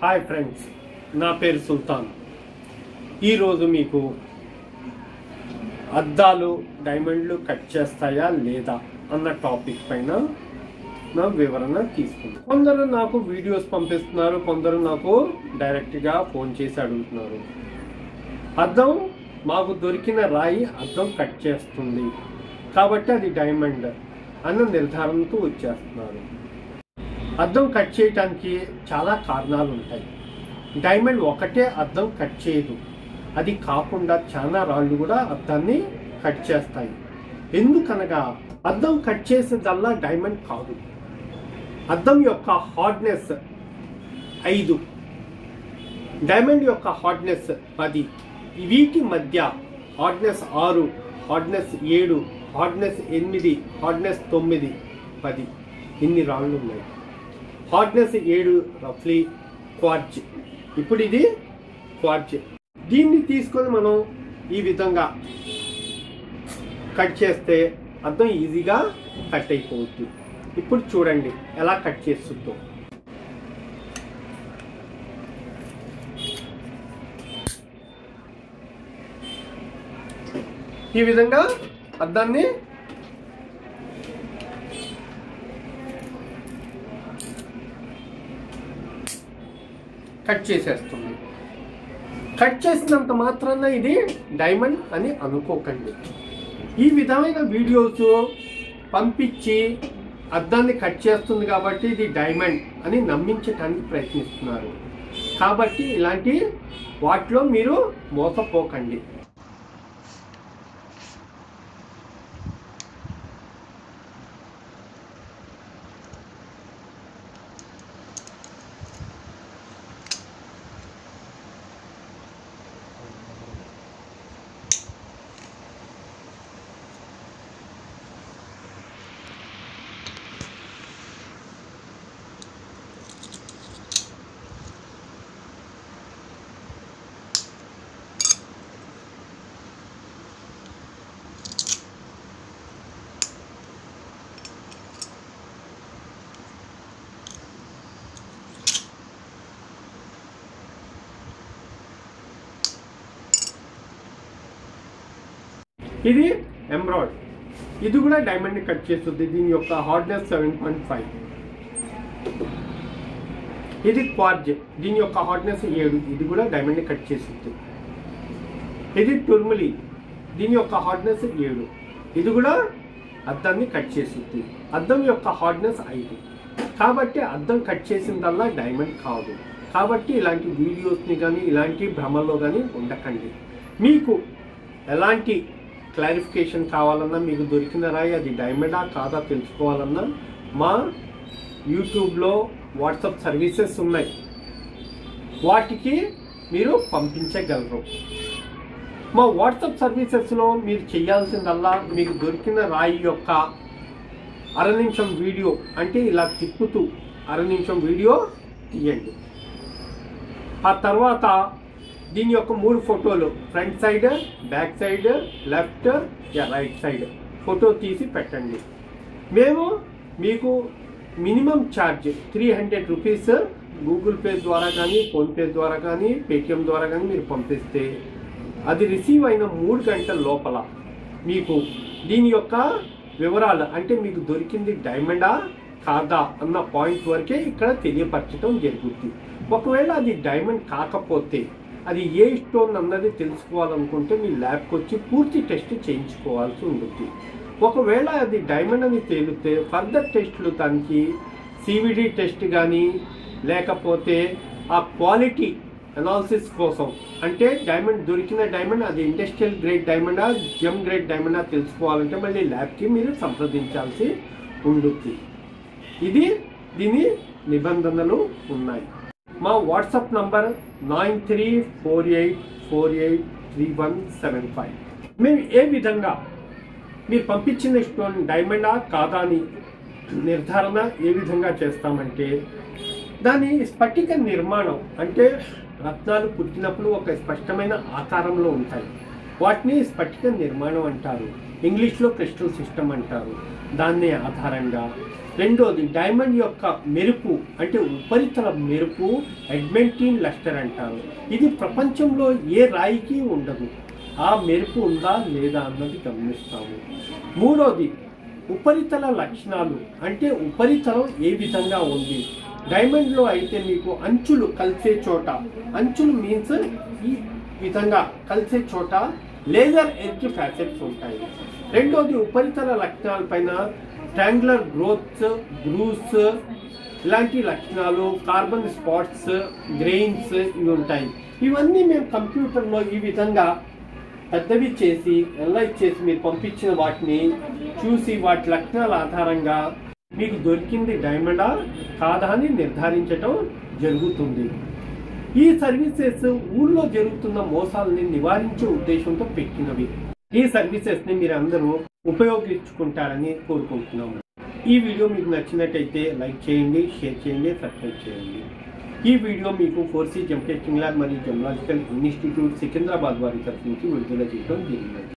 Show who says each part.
Speaker 1: hi friends నా పేరు సుల్తాన్ ఈరోజు మీకు అద్దాలు డైమండ్లు కట్ చేస్తాయా లేదా అన్న టాపిక్ పైన నా వివరణ తీసుకుంటాను కొందరు నాకు వీడియోస్ పంపిస్తున్నారు కొందరు నాకు డైరెక్ట్గా ఫోన్ చేసి అడుగుతున్నారు అద్దం మాకు దొరికిన రాయి అద్దం కట్ చేస్తుంది కాబట్టి అది డైమండ్ అన్న నిర్ధారణతో వచ్చేస్తున్నారు అద్దం కట్ చేయటానికి చాలా కారణాలు ఉంటాయి డైమండ్ ఒకటే అద్దం కట్ చేయదు అది కాకుండా చాలా రాళ్ళు కూడా అద్దాన్ని కట్ చేస్తాయి ఎందుకనగా అద్దం కట్ చేసేదల్లా డైమండ్ కాదు అద్దం యొక్క హార్డ్నెస్ ఐదు డైమండ్ యొక్క హార్డ్నెస్ పది వీటి మధ్య హార్డ్నెస్ ఆరు హార్డ్నెస్ ఏడు హార్డ్నెస్ ఎనిమిది హార్డ్నెస్ తొమ్మిది పది ఇన్ని రాళ్ళు ఉన్నాయి హార్డ్నెస్ ఏడు రఫ్లీ క్వార్జ్ ఇప్పుడు ఇది క్వార్జ్ దీన్ని తీసుకొని మనం ఈ విధంగా కట్ చేస్తే అర్థం ఈజీగా కట్ అయిపోవచ్చు ఇప్పుడు చూడండి ఎలా కట్ చేస్తుందో ఈ విధంగా అద్దాన్ని కట్ చేసేస్తుంది కట్ చేసినంత మాత్రాన ఇది డైమండ్ అని అనుకోకండి ఈ విధమైన వీడియోస్ పంపించి అద్దాన్ని కట్ చేస్తుంది కాబట్టి ఇది డైమండ్ అని నమ్మించడానికి ప్రయత్నిస్తున్నారు కాబట్టి ఇలాంటి వాటిలో మీరు మోసపోకండి ఇది ఎంబ్రాయిడ్ ఇది కూడా డైమండ్ కట్ చేస్తుంది దీని యొక్క హార్డ్నెస్ సెవెన్ పాయింట్ ఫైవ్ ఇది క్వార్జ్ దీని యొక్క హార్డ్నెస్ ఏడు ఇది కూడా డైమండ్ కట్ చేస్తుంది ఇది టుర్మిలి దీని యొక్క హార్డ్నెస్ ఏడు ఇది కూడా అద్దాన్ని కట్ చేస్తుంది అద్దం యొక్క హార్డ్నెస్ ఐదు కాబట్టి అద్దం కట్ చేసిందల్లా డైమండ్ కాదు కాబట్టి ఇలాంటి వీడియోస్ని కానీ ఇలాంటి భ్రమల్లో కానీ ఉండకండి మీకు ఎలాంటి క్లారిఫికేషన్ కావాలన్నా మీకు దొరికిన రాయి అది డైమండా కాదా తెలుసుకోవాలన్నా మా యూట్యూబ్లో వాట్సాప్ సర్వీసెస్ ఉన్నాయి వాటికి మీరు పంపించగలరు మా వాట్సాప్ సర్వీసెస్లో మీరు చేయాల్సిందల్లా మీకు దొరికిన రాయి యొక్క అర నిమిషం వీడియో అంటే ఇలా తిప్పుతూ అర నిమిషం వీడియో తీయండి ఆ తర్వాత దీని యొక్క మూడు ఫోటోలు front side back side left right side photo తీసి పెట్టండి మేము మీకు minimum charge three hundred rupees Google Pay ద్వారా కానీ ఫోన్పే ద్వారా కానీ పేటిఎం ద్వారా కానీ మీరు పంపిస్తే అది రిసీవ్ అయిన మూడు గంటల లోపల మీకు దీని యొక్క వివరాలు అంటే మీకు దొరికింది డైమండా కాదా అన్న పాయింట్ వరకే ఇక్కడ తెలియపరచడం జరుగుతుంది ఒకవేళ అది డైమండ్ కాకపోతే అది ఏ స్టోన్ అన్నది తెలుసుకోవాలనుకుంటే మీ ల్యాబ్కి వచ్చి పూర్తి టెస్ట్ చేయించుకోవాల్సి ఉంటుంది ఒకవేళ అది డైమండ్ అని తేలితే ఫర్దర్ టెస్ట్లు దానికి సివిడి టెస్ట్ కానీ లేకపోతే ఆ క్వాలిటీ అనాలిసిస్ కోసం అంటే డైమండ్ దొరికిన డైమండ్ అది ఇండస్ట్రియల్ గ్రేడ్ డైమండా జెమ్ గ్రేడ్ డైమండా తెలుసుకోవాలంటే మళ్ళీ ల్యాబ్కి మీరు సంప్రదించాల్సి ఉంటుంది ఇది దీని నిబంధనలు ఉన్నాయి మా WhatsApp number nine three four eight four eight three one seven five మేము ఏ విధంగా మీరు పంపించిన స్టోన్ డైమండా కాదా అని నిర్ధారణ ఏ విధంగా చేస్తామంటే దాని స్ఫటిక నిర్మాణం అంటే రత్నాలు పుట్టినప్పుడు ఒక స్పష్టమైన ఆకారంలో ఉంటాయి వాటిని స్ఫటిక నిర్మాణం అంటారు ఇంగ్లీష్లో క్రిస్టల్ సిస్టమ్ అంటారు దాన్ని ఆధారంగా రెండోది డైమండ్ యొక్క మెరుపు అంటే ఉపరితల మెరుపు అడ్మెంటీన్ లస్టర్ అంటారు ఇది ప్రపంచంలో ఏ రాయికి ఉండదు ఆ మెరుపు ఉందా లేదా అన్నది గమనిస్తాము మూడోది ఉపరితల లక్షణాలు అంటే ఉపరితలం ఏ విధంగా ఉంది డైమండ్లో అయితే మీకు అంచులు కలిసే చోట అంచులు మీన్స్ ఈ విధంగా కలిసే చోట లేజర్ ఎడ్జ్ ఫ్యాసెట్స్ ఉంటాయి రెండోది ఉపరితల లక్షణాల పైన ట్రాంగులర్ గ్రోత్స్ గ్రూస్ ఇలాంటి లక్షణాలు కార్బన్ స్పాట్స్ గ్రెయిన్స్ ఇవి ఉంటాయి ఇవన్నీ మేము కంప్యూటర్లో ఈ విధంగా పెద్దవి చేసి ఎనలైజ్ చేసి మీరు పంపించిన వాటిని చూసి వాటి లక్షణాల ఆధారంగా మీకు దొరికింది డైమండా కాదా అని నిర్ధారించటం జరుగుతుంది ఈ సర్వీసెస్ ఊళ్ళో జరుగుతున్న మోసాలని నివారించే ఉద్దేశంతో పెట్టినవి ఈ సర్వీసెస్ ని మీరు అందరూ ఉపయోగించుకుంటారని కోరుకుంటున్నాము ఈ వీడియో మీకు నచ్చినట్టయితే లైక్ చేయండి షేర్ చేయండి సబ్స్క్రైబ్ చేయండి ఈ వీడియో మీకు ఫోర్సీ జంపెస్టింగ్ ల్యాబ్ మరియు జమ్లాజికల్ ఇన్స్టిట్యూట్ సికింద్రాబాద్ వారి తరఫు నుంచి విడుదల చేయడం జరిగింది